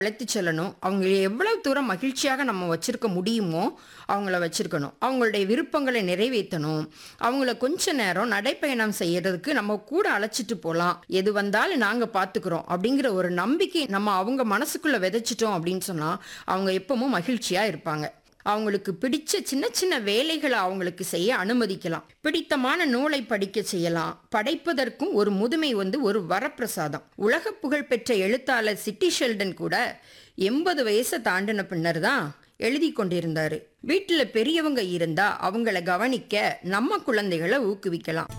அழைத்து செல்லணும் அவங்க எவ்வளவு தூரம் மகிழ்ச்சியாக நம்ம வச்சிருக்க முடியுமோ அவங்கள வச்சிருக்கணும் அவங்களுடைய விருப்பங்களை நிறைவேற்றணும் அவங்கள கொஞ்ச நேரம் நடைப்பயணம் செய்யறதுக்கு நம்ம கூட அழைச்சிட்டு போகலாம் எது வந்தாலும் நாங்கள் பார்த்துக்குறோம் அப்படிங்கிற ஒரு நம்பிக்கை நம்ம அவங்க மனசுக்குள்ள விதைச்சிட்டோம் அப்படின்னு சொன்னால் அவங்க எப்பவும் மகிழ்ச்சியாக இருப்பாங்க அவங்களுக்கு பிடிச்ச சின்ன சின்ன வேலைகளை அவங்களுக்கு செய்ய அனுமதிக்கலாம் பிடித்தமான நூலை படிக்க செய்யலாம் படைப்பதற்கும் ஒரு முதுமை வந்து ஒரு வரப்பிரசாதம் உலக புகழ்பெற்ற எழுத்தாளர் சிட்டி ஷெல்டன் கூட எண்பது வயசை தாண்டின பின்னர் தான் எழுதி கொண்டிருந்தாரு வீட்டில் பெரியவங்க இருந்தா அவங்கள கவனிக்க நம்ம குழந்தைகளை ஊக்குவிக்கலாம்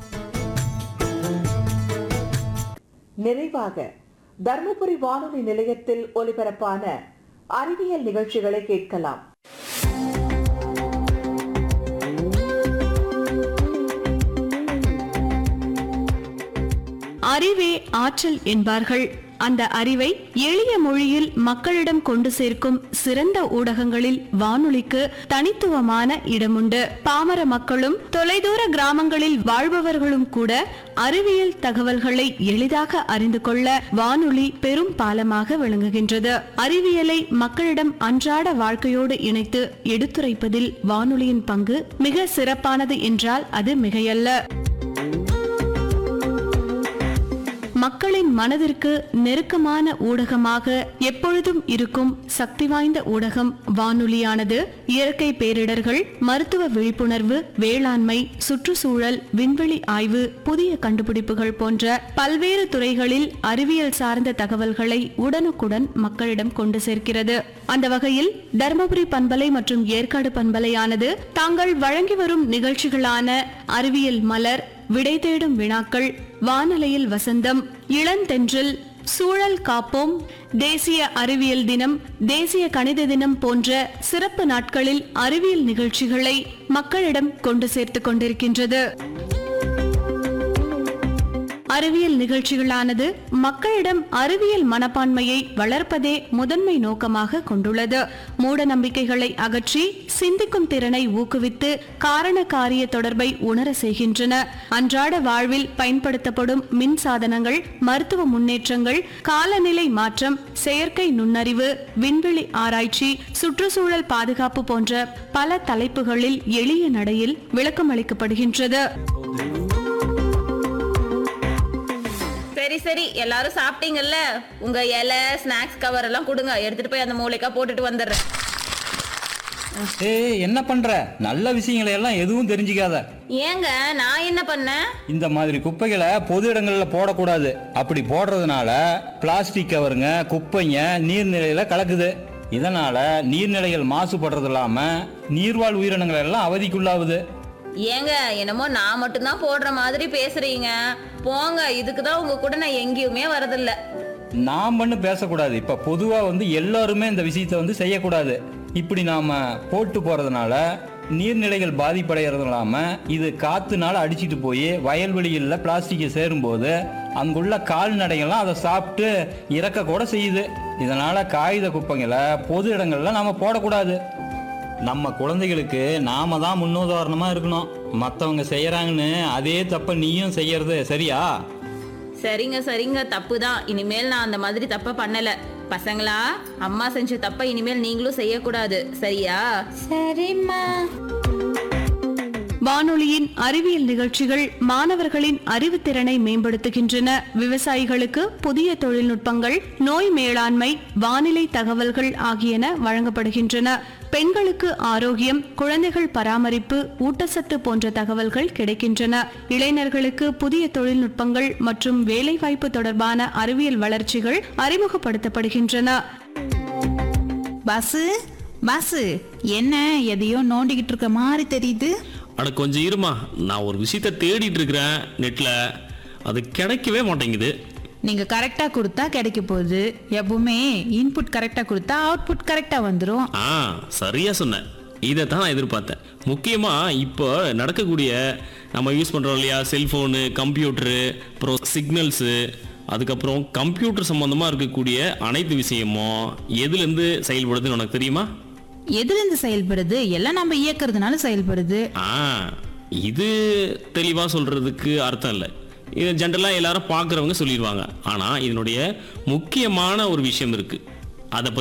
நிறைவாக தர்மபுரி வானொலி நிலையத்தில் ஒலிபரப்பான அறிவியல் நிகழ்ச்சிகளை கேட்கலாம் அறிவே ஆற்றல் என்பார்கள் அந்த அறிவை எளிய மொழியில் மக்களிடம் கொண்டு சேர்க்கும் சிறந்த ஊடகங்களில் வானொலிக்கு தனித்துவமான இடமுண்டு பாமர மக்களும் தொலைதூர கிராமங்களில் வாழ்பவர்களும் கூட அறிவியல் தகவல்களை எளிதாக அறிந்து கொள்ள வானொலி பெரும் பாலமாக விளங்குகின்றது அறிவியலை மக்களிடம் அன்றாட வாழ்க்கையோடு இணைத்து எடுத்துரைப்பதில் வானொலியின் பங்கு மிக சிறப்பானது என்றால் அது மிகையல்ல மக்களின் மனதிற்கு நெருக்கமான ஊடகமாக எப்பொழுதும் இருக்கும் சக்தி வாய்ந்த ஊடகம் வானொலியானது இயற்கை பேரிடர்கள் மருத்துவ விழிப்புணர்வு வேளாண்மை சுற்றுச்சூழல் விண்வெளி ஆய்வு புதிய கண்டுபிடிப்புகள் போன்ற பல்வேறு துறைகளில் அறிவியல் சார்ந்த தகவல்களை உடனுக்குடன் மக்களிடம் கொண்டு சேர்க்கிறது அந்த வகையில் தருமபுரி பண்பலை மற்றும் ஏற்காடு பண்பலையானது தாங்கள் வழங்கி வரும் நிகழ்ச்சிகளான அறிவியல் மலர் விடை தேடும் வினாக்கள் வானலையில் வசந்தம் இளந்தென்றல் சூழல் காப்போம் தேசிய அறிவியல் தினம் தேசிய கணித தினம் போன்ற சிறப்பு நாட்களில் அறிவியல் நிகழ்ச்சிகளை மக்களிடம் கொண்டு சேர்த்துக் கொண்டிருக்கின்றது அறிவியல் நிகழ்ச்சிகளானது மக்களிடம் அறிவியல் மனப்பான்மையை வளர்ப்பதே முதன்மை நோக்கமாக கொண்டுள்ளது மூட நம்பிக்கைகளை அகற்றி சிந்திக்கும் திறனை ஊக்குவித்து காரண காரிய தொடர்பை உணர செய்கின்றன அன்றாட வாழ்வில் பயன்படுத்தப்படும் மின் சாதனங்கள் மருத்துவ முன்னேற்றங்கள் காலநிலை மாற்றம் செயற்கை நுண்ணறிவு விண்வெளி ஆராய்ச்சி சுற்றுச்சூழல் பாதுகாப்பு போன்ற பல தலைப்புகளில் எளிய நடையில் விளக்கம் அளிக்கப்படுகின்றது சரி சரி எல்லாரும் சாப்பிட்டீங்கல்ல உங்க இலை ஸ்நாக்ஸ் கவர் எல்லாம் கொடுங்க எடுத்துட்டு போய் அந்த மூளைக்கா போட்டுட்டு வந்துடுறேன் ஏய் என்ன பண்ற நல்ல விஷயங்களை எல்லாம் எதுவும் தெரிஞ்சுக்காத ஏங்க நான் என்ன பண்ணேன் இந்த மாதிரி குப்பைகளை பொது இடங்கள்ல போடக்கூடாது அப்படி போடுறதுனால பிளாஸ்டிக் கவருங்க குப்பைங்க நீர்நிலையில கலக்குது இதனால நீர்நிலைகள் மாசுபடுறது இல்லாம நீர்வாழ் உயிரினங்கள் எல்லாம் அவதிக்குள்ளாகுது ஏங்க என்னமோ நான் மட்டும்தான் போடுற மாதிரி பேசுறீங்க போங்க இதுக்கு தான் உங்க கூட நான் எங்கேயுமே வரதில்ல நாம் பண்ணு பேசக்கூடாது இப்ப பொதுவா வந்து எல்லாருமே இந்த விஷயத்தை வந்து செய்யக்கூடாது இப்படி நாம போட்டு போறதுனால நீர்நிலைகள் பாதிப்படைகிறது இல்லாம இது காத்துனால அடிச்சிட்டு போய் வயல்வெளிகளில் பிளாஸ்டிக்கை சேரும்போது அங்குள்ள கால்நடைகள்லாம் அதை சாப்பிட்டு இறக்க கூட செய்யுது இதனால காகித குப்பைங்களை பொது இடங்கள்ல நாம போடக்கூடாது நம்ம குழந்தைகளுக்கு நாம தான் முன்னுதாரணமா இருக்கணும் மற்றவங்க செய்யறாங்கன்னு அதே தப்ப நீயும் செய்யறது சரியா சரிங்க சரிங்க தப்பு தான் இனிமேல் நான் அந்த மாதிரி தப்ப பண்ணல பசங்களா அம்மா செஞ்ச தப்ப இனிமேல் நீங்களும் செய்யக்கூடாது சரியா சரிம்மா வானொலியின் அறிவியல் நிகழ்ச்சிகள் மாணவர்களின் அறிவுத்திறனை மேம்படுத்துகின்றன விவசாயிகளுக்கு புதிய தொழில்நுட்பங்கள் நோய் மேலாண்மை வானிலை தகவல்கள் ஆகியன வழங்கப்படுகின்றன பெண்களுக்கு ஆரோக்கியம் குழந்தைகள் பராமரிப்பு ஊட்டச்சத்து போன்ற தகவல்கள் கிடைக்கின்றன இளைஞர்களுக்கு புதிய தொழில்நுட்பங்கள் மற்றும் வேலைவாய்ப்பு தொடர்பான அறிவியல் வளர்ச்சிகள் அறிமுகப்படுத்தப்படுகின்றன பாசு பாசு என்ன எதையோ நோண்டிக்கிட்டு இருக்க மாதிரி தெரியுது அட கொஞ்சம் இருமா நான் ஒரு விஷயத்த தேடிட்டு இருக்கிறேன் நெட்ல அது கிடைக்கவே மாட்டேங்குது நீங்க கரெக்டா கொடுத்தா கிடைக்க போகுது எப்பவுமே இன்புட் கரெக்டா கொடுத்தா அவுட்புட் கரெக்டா வந்துரும் ஆ சரியா சொன்னேன் இதை தான் நான் எதிர்பார்த்தேன் முக்கியமாக இப்போ நடக்கக்கூடிய நம்ம யூஸ் பண்ணுறோம் இல்லையா செல்ஃபோனு கம்ப்யூட்டரு அப்புறம் சிக்னல்ஸு அதுக்கப்புறம் கம்ப்யூட்டர் சம்மந்தமாக இருக்கக்கூடிய அனைத்து விஷயமும் எதுலேருந்து செயல்படுதுன்னு உனக்கு தெரியுமா எதுல இருந்து செயல்படுது எல்லாம் நம்ம இயக்குறதுனால செயல்படுது ஆ இது தெளிவாக சொல்கிறதுக்கு அர்த்தம் இல்லை இது ஜென்ரலாக எல்லாரும் பார்க்குறவங்க சொல்லிடுவாங்க ஆனால் இதனுடைய முக்கியமான ஒரு விஷயம் இருக்குது அதை பற்றி